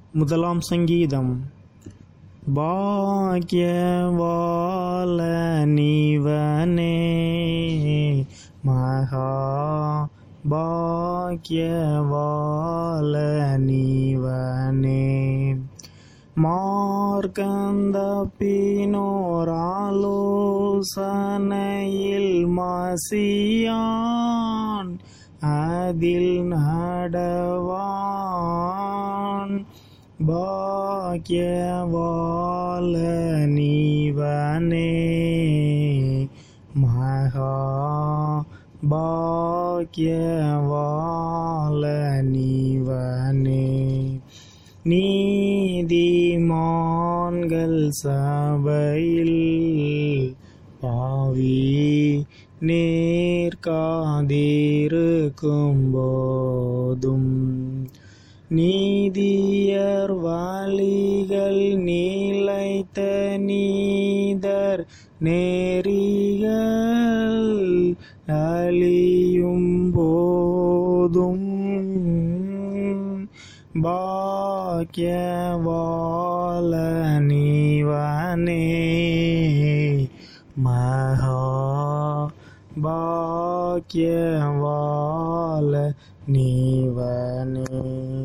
முதலாம் சங்கீதம் பாக்யவால நீவனே மகா பாக்யவால நீவனே மார்க்கந்த பினோராலோசனையில் மசியான் அதில் நடவான் பாக்யவால நீவனே மகா பாக்யவால நீவனே நீதிமான்கள் சபையில் பாவி நேர்காதிருக்கும் போதும் நீதியர் வழிகள் நீலைத்த நீதர் நேரிகள் அழியும் போதும் பாக்யவால நீவனே மகா பாக்யவால நீவனே